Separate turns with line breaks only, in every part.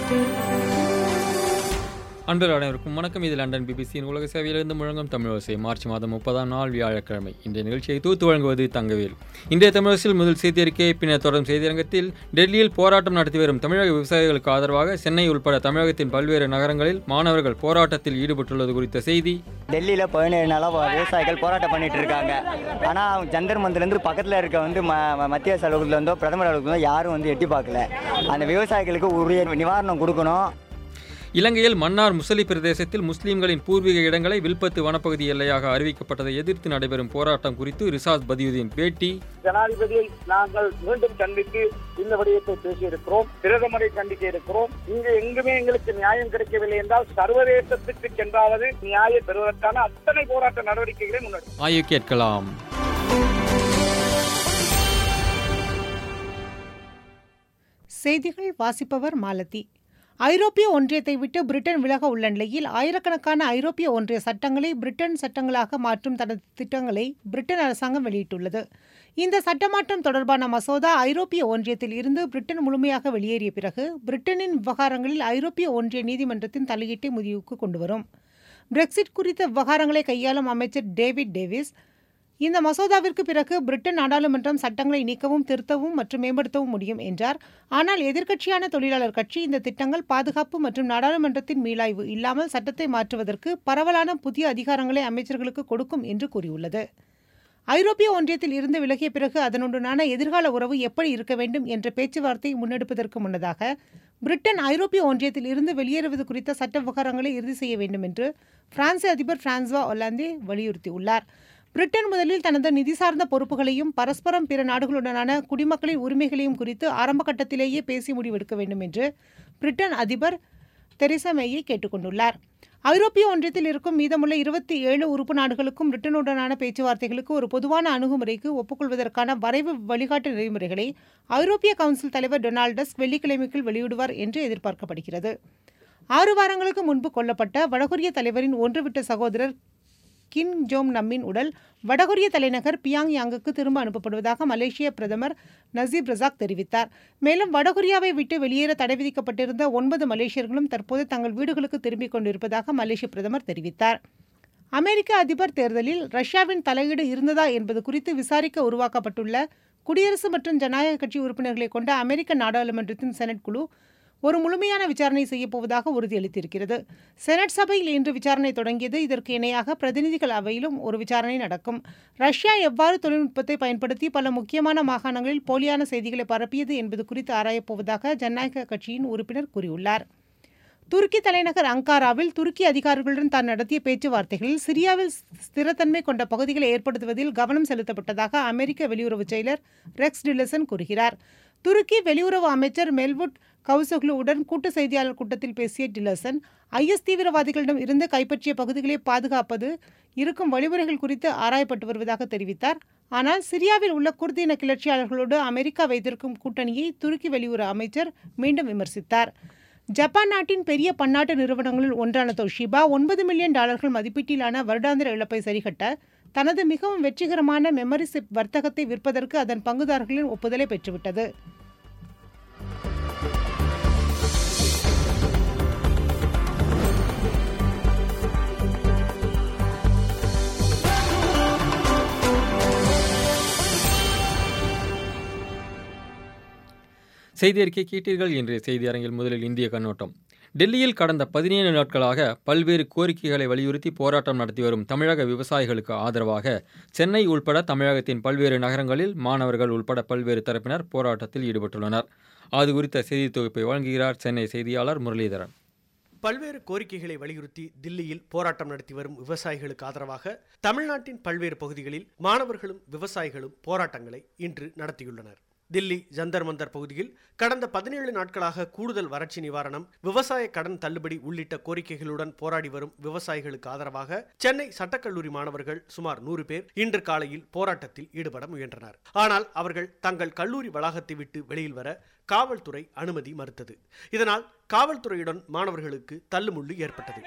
அன்பர்கள் அனைவருக்கும் வணக்கம் இது லண்டன் பிபிசியின் உலக சேவையிலிருந்து முழங்கும் தமிழரசை மார்ச் மாதம் முப்பதாம் நாள் வியாழக்கிழமை இன்றைய நிகழ்ச்சியை தூத்து வழங்குவது தங்கவேல் இன்றைய தமிழரசில் முதல் செய்தியறிக்கை பின்னர் தொடரும் செய்தியரங்கத்தில் டெல்லியில் போராட்டம் நடத்தி வரும் தமிழக விவசாயிகளுக்கு ஆதரவாக சென்னை உட்பட தமிழகத்தின் பல்வேறு நகரங்களில் மாணவர்கள் போராட்டத்தில் ஈடுபட்டுள்ளது குறித்த செய்தி
டெல்லியில் பதினேழு நாளாக விவசாயிகள் போராட்டம் பண்ணிட்டு இருக்காங்க ஆனால் ஜந்தர் மந்திலேருந்து பக்கத்தில் இருக்க வந்து ம ம- மத்திய அலுவலகத்தில் இருந்தோ பிரதமர் அலுவலகத்தில் யாரும் வந்து எட்டி பார்க்கல அந்த விவசாயிகளுக்கு உரிய நிவாரணம் கொடுக்கணும்
இலங்கையில் மன்னார் முசலி பிரதேசத்தில் முஸ்லிம்களின் பூர்வீக இடங்களை வில்பத்து வனப்பகுதி எல்லையாக அறிவிக்கப்பட்டதை எதிர்த்து நடைபெறும் போராட்டம் குறித்து ரிசாத் பதியுதீன் பேட்டி
ஜனாதிபதியை நாங்கள் மீண்டும் கண்டித்து இந்த விடயத்தை பேசியிருக்கிறோம் பிரதமரை கண்டிக்க இருக்கிறோம் இங்கு எங்குமே எங்களுக்கு நியாயம் கிடைக்கவில்லை என்றால் சர்வதேசத்துக்கு சென்றாவது நியாயம் பெறுவதற்கான அத்தனை போராட்ட நடவடிக்கைகளை முன்னெடுக்கும்
ஆய்வு கேட்கலாம்
செய்திகள் வாசிப்பவர் மாலதி ஐரோப்பிய ஒன்றியத்தை விட்டு பிரிட்டன் விலக உள்ள நிலையில் ஆயிரக்கணக்கான ஐரோப்பிய ஒன்றிய சட்டங்களை பிரிட்டன் சட்டங்களாக மாற்றும் தனது திட்டங்களை பிரிட்டன் அரசாங்கம் வெளியிட்டுள்ளது இந்த சட்டமாற்றம் தொடர்பான மசோதா ஐரோப்பிய ஒன்றியத்தில் இருந்து பிரிட்டன் முழுமையாக வெளியேறிய பிறகு பிரிட்டனின் விவகாரங்களில் ஐரோப்பிய ஒன்றிய நீதிமன்றத்தின் தலையீட்டை முடிவுக்கு கொண்டுவரும் பிரெக்சிட் குறித்த விவகாரங்களை கையாளும் அமைச்சர் டேவிட் டேவிஸ் இந்த மசோதாவிற்கு பிறகு பிரிட்டன் நாடாளுமன்றம் சட்டங்களை நீக்கவும் திருத்தவும் மற்றும் மேம்படுத்தவும் முடியும் என்றார் ஆனால் எதிர்க்கட்சியான தொழிலாளர் கட்சி இந்த திட்டங்கள் பாதுகாப்பு மற்றும் நாடாளுமன்றத்தின் மீளாய்வு இல்லாமல் சட்டத்தை மாற்றுவதற்கு பரவலான புதிய அதிகாரங்களை அமைச்சர்களுக்கு கொடுக்கும் என்று கூறியுள்ளது ஐரோப்பிய ஒன்றியத்தில் இருந்து விலகிய பிறகு அதனுடனான எதிர்கால உறவு எப்படி இருக்க வேண்டும் என்ற பேச்சுவார்த்தையை முன்னெடுப்பதற்கு முன்னதாக பிரிட்டன் ஐரோப்பிய ஒன்றியத்தில் இருந்து வெளியேறுவது குறித்த சட்ட விவகாரங்களை இறுதி செய்ய வேண்டும் என்று பிரான்ஸ் அதிபர் பிரான்சுவா ஒலாந்தே வலியுறுத்தியுள்ளார் பிரிட்டன் முதலில் தனது நிதி சார்ந்த பொறுப்புகளையும் பரஸ்பரம் பிற நாடுகளுடனான குடிமக்களின் உரிமைகளையும் குறித்து ஆரம்ப கட்டத்திலேயே பேசி முடிவெடுக்க வேண்டும் என்று பிரிட்டன் அதிபர் தெரேசா மேயை கேட்டுக்கொண்டுள்ளார் ஐரோப்பிய ஒன்றியத்தில் இருக்கும் மீதமுள்ள இருபத்தி ஏழு உறுப்பு நாடுகளுக்கும் பிரிட்டனுடனான பேச்சுவார்த்தைகளுக்கு ஒரு பொதுவான அணுகுமுறைக்கு ஒப்புக்கொள்வதற்கான வரைவு வழிகாட்டு நெறிமுறைகளை ஐரோப்பிய கவுன்சில் தலைவர் டொனால்டஸ் வெள்ளிக்கிழமைக்குள் வெளியிடுவார் என்று எதிர்பார்க்கப்படுகிறது ஆறு வாரங்களுக்கு முன்பு கொல்லப்பட்ட வடகொரிய தலைவரின் ஒன்றுவிட்ட சகோதரர் கிம் ஜோம் நம்மின் உடல் வடகொரிய தலைநகர் பியாங் யாங்குக்கு திரும்ப அனுப்பப்படுவதாக மலேசிய பிரதமர் நசீப் ரசாக் தெரிவித்தார் மேலும் வடகொரியாவை விட்டு வெளியேற தடை விதிக்கப்பட்டிருந்த ஒன்பது மலேசியர்களும் தற்போது தங்கள் வீடுகளுக்கு திரும்பிக் கொண்டிருப்பதாக மலேசிய பிரதமர் தெரிவித்தார் அமெரிக்க அதிபர் தேர்தலில் ரஷ்யாவின் தலையீடு இருந்ததா என்பது குறித்து விசாரிக்க உருவாக்கப்பட்டுள்ள குடியரசு மற்றும் ஜனநாயக கட்சி உறுப்பினர்களை கொண்ட அமெரிக்க நாடாளுமன்றத்தின் செனட் குழு ஒரு முழுமையான விசாரணை செய்யப்போவதாக உறுதியளித்திருக்கிறது செனட் சபையில் இன்று விசாரணை தொடங்கியது இதற்கு இணையாக பிரதிநிதிகள் அவையிலும் ஒரு விசாரணை நடக்கும் ரஷ்யா எவ்வாறு தொழில்நுட்பத்தை பயன்படுத்தி பல முக்கியமான மாகாணங்களில் போலியான செய்திகளை பரப்பியது என்பது குறித்து ஆராயப்போவதாக ஜனநாயக கட்சியின் உறுப்பினர் கூறியுள்ளார் துருக்கி தலைநகர் அங்காராவில் துருக்கி அதிகாரிகளுடன் தான் நடத்திய பேச்சுவார்த்தைகளில் சிரியாவில் ஸ்திரத்தன்மை கொண்ட பகுதிகளை ஏற்படுத்துவதில் கவனம் செலுத்தப்பட்டதாக அமெரிக்க வெளியுறவு செயலர் ரெக்ஸ் டில்லசன் கூறுகிறார் துருக்கி வெளியுறவு அமைச்சர் மெல்வுட் கவுசோக்லுவுடன் கூட்டு செய்தியாளர் கூட்டத்தில் பேசிய டில்லசன் ஐஎஸ் தீவிரவாதிகளிடம் இருந்து கைப்பற்றிய பகுதிகளை பாதுகாப்பது இருக்கும் வழிமுறைகள் குறித்து ஆராயப்பட்டு வருவதாக தெரிவித்தார் ஆனால் சிரியாவில் உள்ள குர்தின கிளர்ச்சியாளர்களோடு அமெரிக்கா வைத்திருக்கும் கூட்டணியை துருக்கி வெளியுறவு அமைச்சர் மீண்டும் விமர்சித்தார் ஜப்பான் நாட்டின் பெரிய பன்னாட்டு நிறுவனங்களில் ஒன்றான தொஷிபா ஒன்பது மில்லியன் டாலர்கள் மதிப்பீட்டிலான வருடாந்திர இழப்பை சரிகட்ட தனது மிகவும் வெற்றிகரமான மெமரி சிப் வர்த்தகத்தை விற்பதற்கு அதன் பங்குதாரர்களின் ஒப்புதலை பெற்றுவிட்டது
செய்தி அறிக்கை கேட்டீர்கள் இன்றைய செய்தி அரங்கில் முதலில் இந்திய கண்ணோட்டம் டெல்லியில் கடந்த பதினேழு நாட்களாக பல்வேறு கோரிக்கைகளை வலியுறுத்தி போராட்டம் நடத்தி வரும் தமிழக விவசாயிகளுக்கு ஆதரவாக சென்னை உள்பட தமிழகத்தின் பல்வேறு நகரங்களில் மாணவர்கள் உள்பட பல்வேறு தரப்பினர் போராட்டத்தில் ஈடுபட்டுள்ளனர் அது குறித்த செய்தி தொகுப்பை வழங்குகிறார் சென்னை செய்தியாளர் முரளிதரன்
பல்வேறு கோரிக்கைகளை வலியுறுத்தி தில்லியில் போராட்டம் நடத்தி வரும் விவசாயிகளுக்கு ஆதரவாக தமிழ்நாட்டின் பல்வேறு பகுதிகளில் மாணவர்களும் விவசாயிகளும் போராட்டங்களை இன்று நடத்தியுள்ளனர் தில்லி ஜந்தர் மந்தர் பகுதியில் கடந்த பதினேழு நாட்களாக கூடுதல் வறட்சி நிவாரணம் விவசாய கடன் தள்ளுபடி உள்ளிட்ட கோரிக்கைகளுடன் போராடி வரும் விவசாயிகளுக்கு ஆதரவாக சென்னை சட்டக்கல்லூரி மாணவர்கள் சுமார் நூறு பேர் இன்று காலையில் போராட்டத்தில் ஈடுபட முயன்றனர் ஆனால் அவர்கள் தங்கள் கல்லூரி வளாகத்தை விட்டு வெளியில் வர காவல்துறை அனுமதி மறுத்தது இதனால் காவல்துறையுடன் மாணவர்களுக்கு தள்ளுமுள்ளு ஏற்பட்டது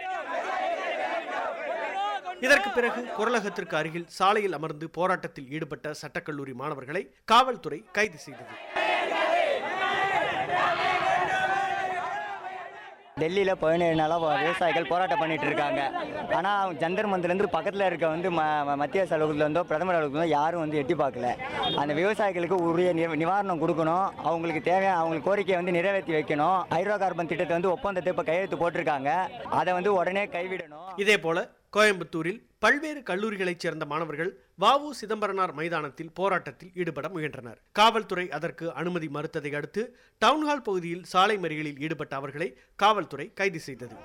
இதற்கு பிறகு குரலகத்திற்கு அருகில் சாலையில் அமர்ந்து போராட்டத்தில் ஈடுபட்ட சட்டக்கல்லூரி மாணவர்களை காவல்துறை கைது செய்தது
டெல்லியில் பதினேழு நாளாக விவசாயிகள் போராட்டம் பண்ணிட்டு இருக்காங்க ஆனால் ஜந்தர் மந்திலேருந்து பக்கத்தில் இருக்க வந்து ம ம- மத்திய அலுவலகத்தில் இருந்தோ பிரதமர் அலுவலகத்தில் இருந்தோ யாரும் வந்து எட்டி பார்க்கல அந்த விவசாயிகளுக்கு உரிய நி- நிவாரணம் கொடுக்கணும் அவங்களுக்கு தேவையான அவங்களுக்கு கோரிக்கையை வந்து நிறைவேற்றி வைக்கணும் ஹைட்ரோ கார்பன் திட்டத்தை வந்து ஒப்பந்தத்தை இப்போ கையெழுத்து போட்டிருக்காங்க அதை வந்து உடனே கைவிடணும்
இதே போல கோயம்புத்தூரில் பல்வேறு கல்லூரிகளைச் சேர்ந்த மாணவர்கள் வாவு சிதம்பரனார் மைதானத்தில் போராட்டத்தில் ஈடுபட முயன்றனர் காவல்துறை அதற்கு அனுமதி மறுத்ததை அடுத்து டவுன்ஹால் பகுதியில் சாலை மறியலில் ஈடுபட்ட அவர்களை காவல்துறை கைது செய்தது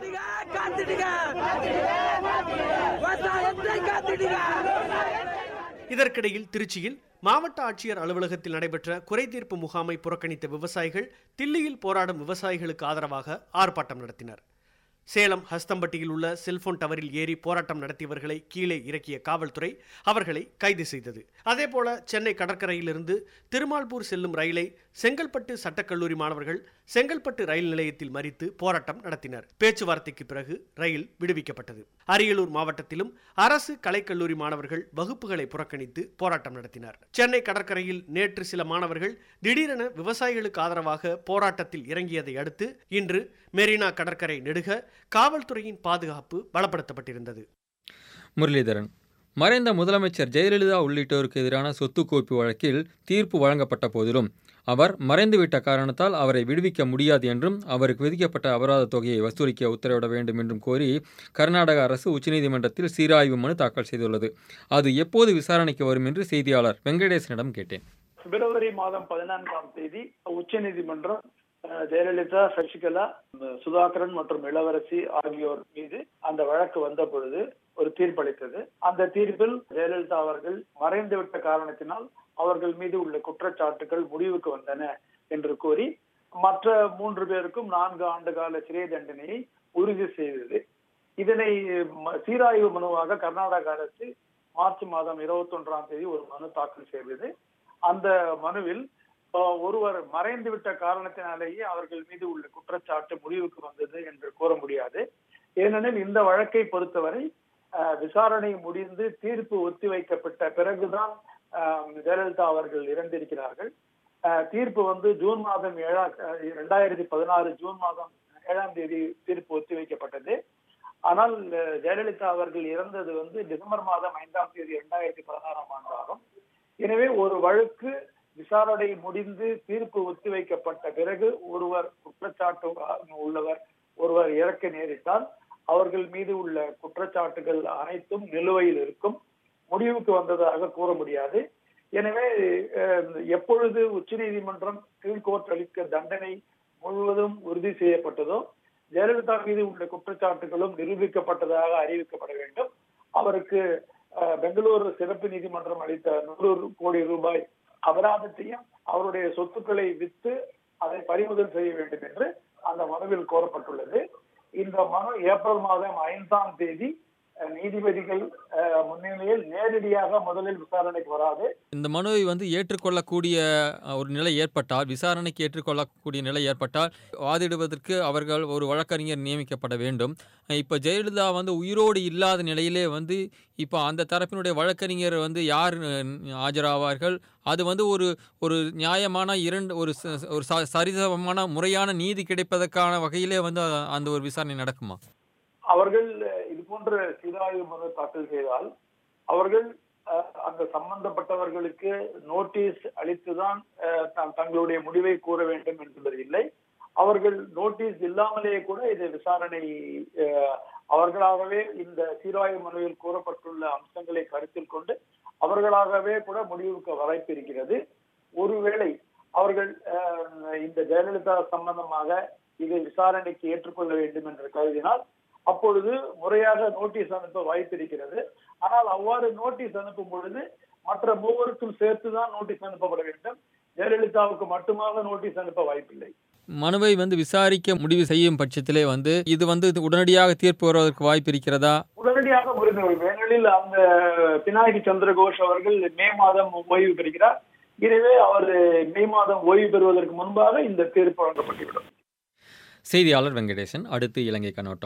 இதற்கிடையில் திருச்சியில் மாவட்ட ஆட்சியர் அலுவலகத்தில் நடைபெற்ற குறைதீர்ப்பு முகாமை புறக்கணித்த விவசாயிகள் தில்லியில் போராடும் விவசாயிகளுக்கு ஆதரவாக ஆர்ப்பாட்டம் நடத்தினர் சேலம் ஹஸ்தம்பட்டியில் உள்ள செல்போன் டவரில் ஏறி போராட்டம் நடத்தியவர்களை கீழே இறக்கிய காவல்துறை அவர்களை கைது செய்தது அதேபோல சென்னை கடற்கரையிலிருந்து திருமால்பூர் செல்லும் ரயிலை செங்கல்பட்டு சட்டக்கல்லூரி மாணவர்கள் செங்கல்பட்டு ரயில் நிலையத்தில் மறித்து போராட்டம் நடத்தினர் பேச்சுவார்த்தைக்கு பிறகு ரயில் விடுவிக்கப்பட்டது அரியலூர் மாவட்டத்திலும் அரசு கலைக்கல்லூரி மாணவர்கள் வகுப்புகளை புறக்கணித்து போராட்டம் நடத்தினர் சென்னை கடற்கரையில் நேற்று சில மாணவர்கள் திடீரென விவசாயிகளுக்கு ஆதரவாக போராட்டத்தில் இறங்கியதை அடுத்து இன்று மெரினா கடற்கரை நெடுக காவல்துறையின் பாதுகாப்பு பலப்படுத்தப்பட்டிருந்தது
முரளிதரன் மறைந்த முதலமைச்சர் ஜெயலலிதா உள்ளிட்டோருக்கு எதிரான சொத்து குவிப்பு வழக்கில் தீர்ப்பு வழங்கப்பட்ட போதிலும் அவர் மறைந்துவிட்ட காரணத்தால் அவரை விடுவிக்க முடியாது என்றும் அவருக்கு விதிக்கப்பட்ட அபராத தொகையை வசூலிக்க உத்தரவிட வேண்டும் என்றும் கோரி கர்நாடக அரசு உச்சநீதிமன்றத்தில் சீராய்வு மனு தாக்கல் செய்துள்ளது அது எப்போது விசாரணைக்கு வரும் என்று செய்தியாளர் வெங்கடேசனிடம் கேட்டேன்
பிப்ரவரி மாதம் பதினான்காம் தேதி உச்சநீதிமன்றம் அஹ், ஜெயலலிதா சசிகலா அஹ், சுதாகரன் மற்றும் இளவரசி ஆகியோர் மீது அந்த வழக்கு வந்த பொழுது ஒரு தீர்ப்பளித்தது அந்த தீர்ப்பில் ஜெயலலிதா அவர்கள் மறைந்துவிட்ட காரணத்தினால் அவர்கள் மீது உள்ள குற்றச்சாட்டுகள் முடிவுக்கு வந்தன என்று கூறி மற்ற மூன்று பேருக்கும் நான்கு ஆண்டு கால சிறை தண்டனையை உறுதி செய்தது இதனை ம- சீராய்வு மனுவாக கர்நாடக அரசு மார்ச் மாதம் இருபத்தி ஒன்றாம் தேதி ஒரு மனு தாக்கல் செய்தது அந்த மனுவில் அஹ், ஒருவர் மறைந்துவிட்ட காரணத்தினாலேயே அவர்கள் மீது உள்ள குற்றச்சாட்டு முடிவுக்கு வந்தது என்று கூற முடியாது ஏனெனில் இந்த வழக்கை பொறுத்தவரை அஹ், விசாரணை முடிந்து தீர்ப்பு ஒத்திவைக்கப்பட்ட பிறகுதான் அஹ், ஜெயலலிதா அவர்கள் இறந்திருக்கிறார்கள் அஹ், தீர்ப்பு வந்து ஜூன் மாதம் ஏழாம் இரண்டாயிரத்தி பதினாறு ஜூன் மாதம் ஏழாம் தேதி தீர்ப்பு ஒத்திவைக்கப்பட்டது ஆனால் அஹ், ஜெயலலிதா அவர்கள் இறந்தது வந்து டிசம்பர் மாதம் ஐந்தாம் தேதி இரண்டாயிரத்தி பதினாறாம் ஆண்டு ஆகும் எனவே ஒரு வழக்கு விசாரணை முடிந்து தீர்ப்பு ஒத்திவைக்கப்பட்ட பிறகு ஒருவர் குற்றச்சாட்டு உள்ளவர் ஒருவர் இறக்க நேரிட்டால் அவர்கள் மீது உள்ள குற்றச்சாட்டுகள் அனைத்தும் நிலுவையில் இருக்கும் முடிவுக்கு வந்ததாக கூற முடியாது எனவே அஹ், எப்பொழுது உச்சநீதிமன்றம் கீழ்கோர்ட் அளிக்க தண்டனை முழுவதும் உறுதி செய்யப்பட்டதோ ஜெயலலிதா மீது உள்ள குற்றச்சாட்டுகளும் நிரூபிக்கப்பட்டதாக அறிவிக்கப்பட வேண்டும் அவருக்கு அஹ், பெங்களூரு சிறப்பு நீதிமன்றம் அளித்த நூறு கோடி ரூபாய் அபராதத்தையும் அவருடைய சொத்துக்களை வித்து அதை பறிமுதல் செய்ய வேண்டும் என்று அந்த மனுவில் கோரப்பட்டுள்ளது இந்த மனு ஏப்ரல் மாதம் ஐந்தாம் தேதி அஹ், நீதிபதிகள் அஹ், முன்னிலையில் நேரடியாக முதலில் விசாரணைக்கு வராது
இந்த மனுவை வந்து ஏற்றுக்கொள்ளக்கூடிய அஹ், ஒரு நிலை ஏற்பட்டால் விசாரணைக்கு ஏற்றுக்கொள்ளக்கூடிய நிலை ஏற்பட்டால் வாதிடுவதற்கு அவர்கள் ஒரு வழக்கறிஞர் நியமிக்கப்பட வேண்டும் இப்போ ஜெயலலிதா வந்து உயிரோடு இல்லாத நிலையிலே வந்து இப்போ அந்த தரப்பினுடைய வழக்கறிஞர் வந்து யார் அஹ், ஆஜராவார்கள் அது வந்து ஒரு ஒரு நியாயமான இரண்டு ஒரு ச- ஒரு ச- சரிசமமான முறையான நீதி கிடைப்பதற்கான வகையிலே வந்து அ- அந்த ஒரு விசாரணை நடக்குமா
அவர்கள் அஹ், இது போன்ற சீராய்வு மனு தாக்கல் செய்தால் அவர்கள் அஹ், அந்த சம்பந்தப்பட்டவர்களுக்கு நோட்டீஸ் அளித்துதான் அஹ், த- தங்களுடைய முடிவை கூற வேண்டும் என்பது இல்லை அவர்கள் நோட்டீஸ் இல்லாமலேயே கூட இது விசாரணை அஹ், அவர்களாகவே இந்த சீராய்வு மனுவில் கூறப்பட்டுள்ள அம்சங்களை கருத்தில் கொண்டு அவர்களாகவே கூட முடிவுக்கு வாய்ப்பு இருக்கிறது ஒருவேளை அவர்கள் அஹ், இந்த ஜெயலலிதா சம்பந்தமாக இதை விசாரணைக்கு ஏற்றுக்கொள்ள வேண்டும் என்று கருதினால் அப்பொழுது முறையாக நோட்டீஸ் அனுப்ப வாய்ப்பு இருக்கிறது ஆனால் அவ்வாறு நோட்டீஸ் அனுப்பும் பொழுது மற்ற மூவருக்கும் சேர்த்துதான் நோட்டீஸ் அனுப்பப்பட வேண்டும் ஜெயலலிதாவுக்கு மட்டுமாக நோட்டீஸ் அனுப்ப வாய்ப்பில்லை
மனுவை வந்து விசாரிக்க முடிவு செய்யும் பட்சத்திலே வந்து இது வந்து உடனடியாக தீர்ப்பு வருவதற்கு வாய்ப்பு இருக்கிறதா
உடனடியாக முடிந்து விடும் ஏனெனில் அந்த பினாகி சந்திரகோஷ் அவர்கள் மே மாதம் ஓய்வு பெறுகிறார் எனவே அவர் மே மாதம் ஓய்வு பெறுவதற்கு முன்பாக இந்த தீர்ப்பு வழங்கப்பட்டுவிடும்
செய்தியாளர் வெங்கடேசன் அடுத்து இலங்கை கண்ணோட்டம்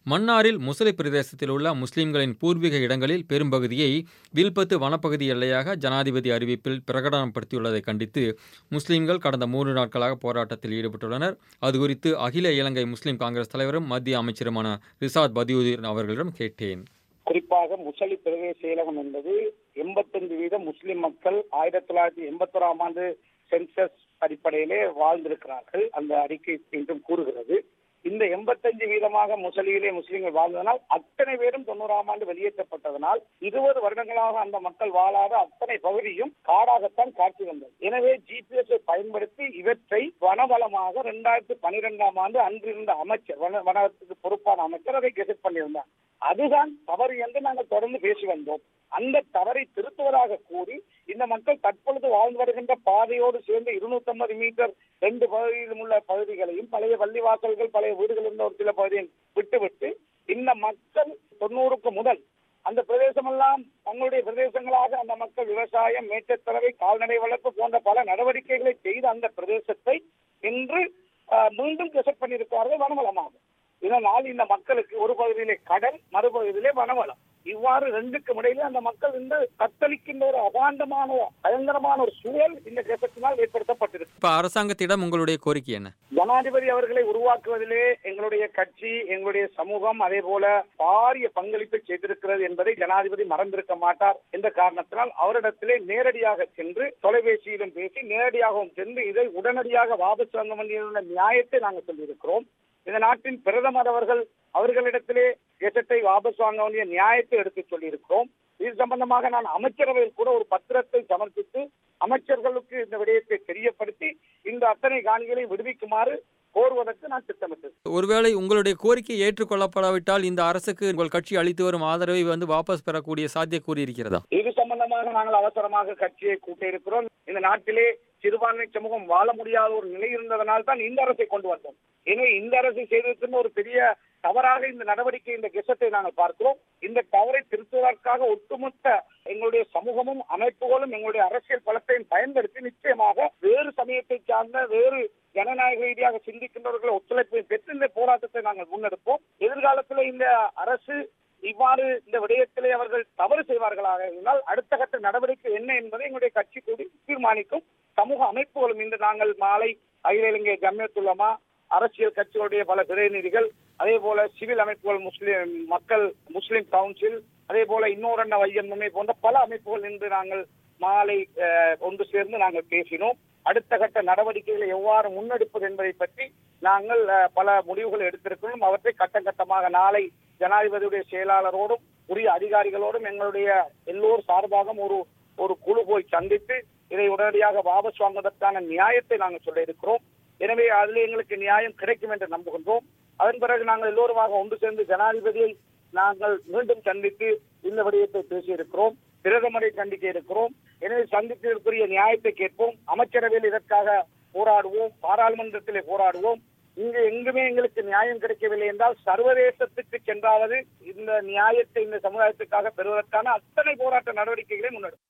மன்னாரில் முசலி பிரதேசத்தில் உள்ள முஸ்லிம்களின் பூர்வீக இடங்களில் பெரும்பகுதியை வில்பத்து வனப்பகுதி எல்லையாக ஜனாதிபதி அறிவிப்பில் பிரகடனப்படுத்தியுள்ளதை கண்டித்து முஸ்லிம்கள் கடந்த மூன்று நாட்களாக போராட்டத்தில் ஈடுபட்டுள்ளனர் அது குறித்து அகில இலங்கை முஸ்லிம் காங்கிரஸ் தலைவரும் மத்திய அமைச்சருமான ரிசாத் பதியுதீன் அவர்களிடம் கேட்டேன்
குறிப்பாக முசலி பிரதேச செயலகம் என்பது எண்பத்தஞ்சு வீதம் முஸ்லிம் மக்கள் ஆயிரத்தி தொள்ளாயிரத்தி எண்பத்தோராம் ஆண்டு சென்சஸ் அடிப்படையிலே வாழ்ந்திருக்கிறார்கள் அந்த அறிக்கை இன்றும் கூறுகிறது இந்த எண்பத்தஞ்சு வீதமாக முசலியிலே முஸ்லிம்கள் வாழ்ந்ததனால் அத்தனை பேரும் தொண்ணூறாம் ஆண்டு வெளியேற்றப்பட்டதனால் இருபது வருடங்களாக அந்த மக்கள் வாழாத அத்தனை பகுதியும் காடாகத்தான் காட்சி வந்தது எனவே ஜிபிஎஸ் பயன்படுத்தி இவற்றை வனவளமாக இரண்டாயிரத்தி பனிரெண்டாம் ஆண்டு அன்றிருந்த அமைச்சர் வன வனத்துக்கு பொறுப்பான அமைச்சர் அதை கெசட் பண்ணியிருந்தார் அதுதான் தவறு என்று நாங்கள் தொடர்ந்து பேசி வந்தோம் அந்த தவறை திருத்துவதாக கூறி இந்த மக்கள் தற்பொழுது வாழ்ந்து வருகின்ற பாதையோடு சேர்ந்து இருநூத்தி மீட்டர் ரெண்டு பகுதியிலும் உள்ள பகுதிகளையும் பழைய பள்ளிவாசல்கள் பழைய வீடுகள் இருந்த ஒரு சில பகுதியை விட்டுவிட்டு இந்த மக்கள் தொண்ணூறுக்கு முதல் அந்த பிரதேசமெல்லாம் தங்களுடைய பிரதேசங்களாக அந்த மக்கள் விவசாயம் மேற்றத்தரவை கால்நடை வளர்ப்பு போன்ற பல நடவடிக்கைகளை செய்த அந்த பிரதேசத்தை இன்று ஆஹ், மீண்டும் கெசட் பண்ணியிருக்கிறார்கள் வனவளமாக இதனால் இந்த மக்களுக்கு ஒரு பகுதியிலே கடல் மறுபகுதியிலே வனவளம் இவ்வாறு ரெண்டுக்கும் இடையிலே அந்த மக்கள் இந்த தத்தளிக்கின்ற ஒரு அபாண்டமான பயங்கரமான ஒரு சூழல் இந்த தேசத்தினால் ஏற்படுத்தப்பட்டிருக்கு
இப்போ அரசாங்கத்திடம் உங்களுடைய கோரிக்கை என்ன
ஜனாதிபதி அவர்களை உருவாக்குவதிலே எங்களுடைய கட்சி எங்களுடைய சமூகம் அதே போல பாரிய பங்களிப்பை செய்திருக்கிறது என்பதை ஜனாதிபதி மறந்திருக்க மாட்டார் என்ற காரணத்தினால் அவரிடத்திலே நேரடியாக சென்று தொலைபேசியிலும் பேசி நேரடியாகவும் சென்று இதை உடனடியாக வாபஸ் வாங்க வேண்டிய நியாயத்தை நாங்கள் சொல்லியிருக்கிறோம் இந்த நாட்டின் பிரதமர் அவர்கள் அவர்களிடத்திலே கெசட்டை வாபஸ் வாங்க வேண்டிய நியாயத்தை எடுத்து சொல்லியிருக்கிறோம் இது சம்பந்தமாக நான் அமைச்சரவையில் கூட ஒரு பத்திரத்தை சமர்ப்பித்து அமைச்சர்களுக்கு இந்த விடயத்தை தெரியப்படுத்தி இந்த அத்தனை காணிகளை விடுவிக்குமாறு கோருவதற்கு நான் திட்டமிட்டேன்
ஒருவேளை உங்களுடைய கோரிக்கை ஏற்றுக்கொள்ளப்படாவிட்டால் இந்த அரசுக்கு உங்கள் கட்சி அளித்து வரும் ஆதரவை வந்து வாபஸ் பெறக்கூடிய சாத்தியக்கூறு இருக்கிறதா
இது சம்பந்தமாக நாங்கள் அவசரமாக கட்சியை கூட்டியிருக்கிறோம் இந்த நாட்டிலே சிறுபான்மை சமூகம் வாழ முடியாத ஒரு நிலை இருந்ததனால் தான் இந்த அரசை கொண்டு வந்தோம் எனவே இந்த அரசு செய்திருக்கின்ற ஒரு பெரிய தவறாக இந்த நடவடிக்கை இந்த கெசட்டை நாங்கள் பார்க்கிறோம் இந்த தவறை திருத்துவதற்காக ஒட்டுமொத்த எங்களுடைய சமூகமும் அமைப்புகளும் எங்களுடைய அரசியல் பலத்தையும் பயன்படுத்தி நிச்சயமாக வேறு சமயத்தை சார்ந்த வேறு ஜனநாயக ரீதியாக சிந்திக்கின்றவர்களை ஒத்துழைப்பை பெற்று இந்த போராட்டத்தை நாங்கள் முன்னெடுப்போம் எதிர்காலத்தில் இந்த அரசு இவ்வாறு இந்த விடயத்திலே அவர்கள் தவறு செய்வார்களாக இருந்தால் அடுத்த கட்ட நடவடிக்கை என்ன என்பதை எங்களுடைய கட்சி கூடி தீர்மானிக்கும் சமூக அமைப்புகளும் இன்று நாங்கள் மாலை அகில இலங்கை ஜம்மியத்துல்லமா அரசியல் கட்சிகளுடைய பல பிரதிநிதிகள் அதே போல சிவில் அமைப்புகள் முஸ்லிம் மக்கள் முஸ்லிம் கவுன்சில் அதே போல இன்னொரு அண்ண வையம்மே போன்ற பல அமைப்புகள் இன்று நாங்கள் மாலை அஹ், ஒன்று சேர்ந்து நாங்கள் பேசினோம் அடுத்த கட்ட நடவடிக்கைகளை எவ்வாறு முன்னெடுப்பது என்பதை பற்றி நாங்கள் அஹ், பல முடிவுகள் எடுத்திருக்கிறோம் அவற்றை கட்டம் கட்டமாக நாளை ஜனாதிபதியுடைய செயலாளரோடும் உரிய அதிகாரிகளோடும் எங்களுடைய எல்லோர் சார்பாகவும் ஒரு ஒரு குழு போய் சந்தித்து இதை உடனடியாக வாபஸ் வாங்குவதற்கான நியாயத்தை நாங்கள் சொல்ல இருக்கிறோம் எனவே அதில் எங்களுக்கு நியாயம் கிடைக்கும் என்று நம்புகின்றோம் அதன் பிறகு நாங்கள் எல்லோருமாக ஒன்று சேர்ந்து ஜனாதிபதியை நாங்கள் மீண்டும் சந்தித்து இந்த விடயத்தை பேசியிருக்கிறோம் பிரதமரை சந்திக்க இருக்கிறோம் எனவே சந்தித்ததற்குரிய நியாயத்தை கேட்போம் அமைச்சரவையில் இதற்காக போராடுவோம் பாராளுமன்றத்திலே போராடுவோம் இங்கு எங்குமே எங்களுக்கு நியாயம் கிடைக்கவில்லை என்றால் சர்வதேசத்துக்கு சென்றாவது இந்த நியாயத்தை இந்த சமுதாயத்துக்காக பெறுவதற்கான அத்தனை போராட்ட நடவடிக்கைகளை முன்னெடுப்போம்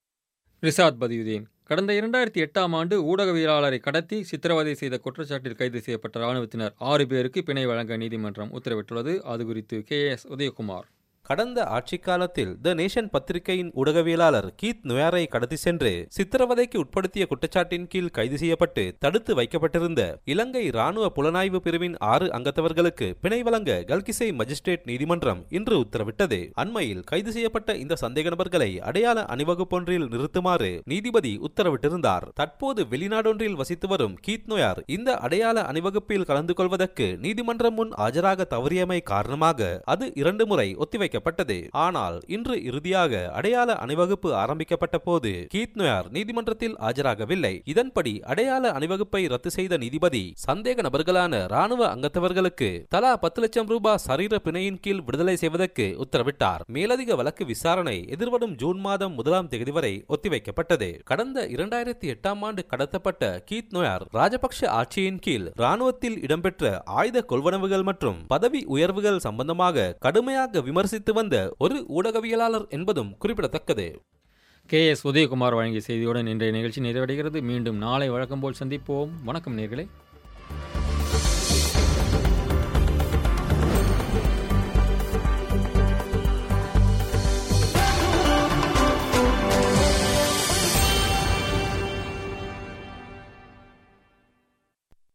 ரிசாத் பதியுதீன் கடந்த இரண்டாயிரத்தி எட்டாம் ஆண்டு ஊடகவியலாளரை கடத்தி சித்திரவதை செய்த குற்றச்சாட்டில் கைது செய்யப்பட்ட ராணுவத்தினர் ஆறு பேருக்கு பிணை வழங்க நீதிமன்றம் உத்தரவிட்டுள்ளது அது குறித்து கே எஸ் உதயகுமார்
கடந்த ஆட்சிக் காலத்தில் த நேஷன் பத்திரிகையின் ஊடகவியலாளர் கீத் நொயாரை கடத்தி சென்று சித்திரவதைக்கு உட்படுத்திய குற்றச்சாட்டின் கீழ் கைது செய்யப்பட்டு தடுத்து வைக்கப்பட்டிருந்த இலங்கை ராணுவ புலனாய்வு பிரிவின் ஆறு அங்கத்தவர்களுக்கு பிணை வழங்க கல்கிசை மஜிஸ்ட்ரேட் நீதிமன்றம் இன்று உத்தரவிட்டது அண்மையில் கைது செய்யப்பட்ட இந்த சந்தேக நபர்களை அடையாள அணிவகுப்பொன்றில் நிறுத்துமாறு நீதிபதி உத்தரவிட்டிருந்தார் தற்போது வெளிநாடொன்றில் வசித்து வரும் கீத் நொயார் இந்த அடையாள அணிவகுப்பில் கலந்து கொள்வதற்கு நீதிமன்றம் முன் ஆஜராக தவறியமை காரணமாக அது இரண்டு முறை ஒத்திவைக்கப்பட்டது ஆனால் இன்று இறுதியாக அடையாள அணிவகுப்பு ஆரம்பிக்கப்பட்ட போது கீத் நொயார் நீதிமன்றத்தில் ஆஜராகவில்லை இதன்படி அடையாள அணிவகுப்பை ரத்து செய்த நீதிபதி சந்தேக நபர்களான ராணுவ அங்கத்தவர்களுக்கு தலா பத்து லட்சம் ரூபாய் சரீர பிணையின் கீழ் விடுதலை செய்வதற்கு உத்தரவிட்டார் மேலதிக வழக்கு விசாரணை எதிர்வரும் ஜூன் மாதம் முதலாம் தேதி வரை ஒத்திவைக்கப்பட்டது கடந்த இரண்டாயிரத்தி எட்டாம் ஆண்டு கடத்தப்பட்ட கீத் நொயார் ராஜபக்ஷ ஆட்சியின் கீழ் ராணுவத்தில் இடம்பெற்ற ஆயுத கொள்வனவுகள் மற்றும் பதவி உயர்வுகள் சம்பந்தமாக கடுமையாக விமர்சித்து வந்த ஒரு ஊடகவியலாளர் என்பதும் குறிப்பிடத்தக்கது
கே எஸ் உதயகுமார் வழங்கிய செய்தியுடன் இன்றைய நிகழ்ச்சி நிறைவடைகிறது மீண்டும் நாளை வழக்கம் போல் சந்திப்போம் வணக்கம் நேர்களே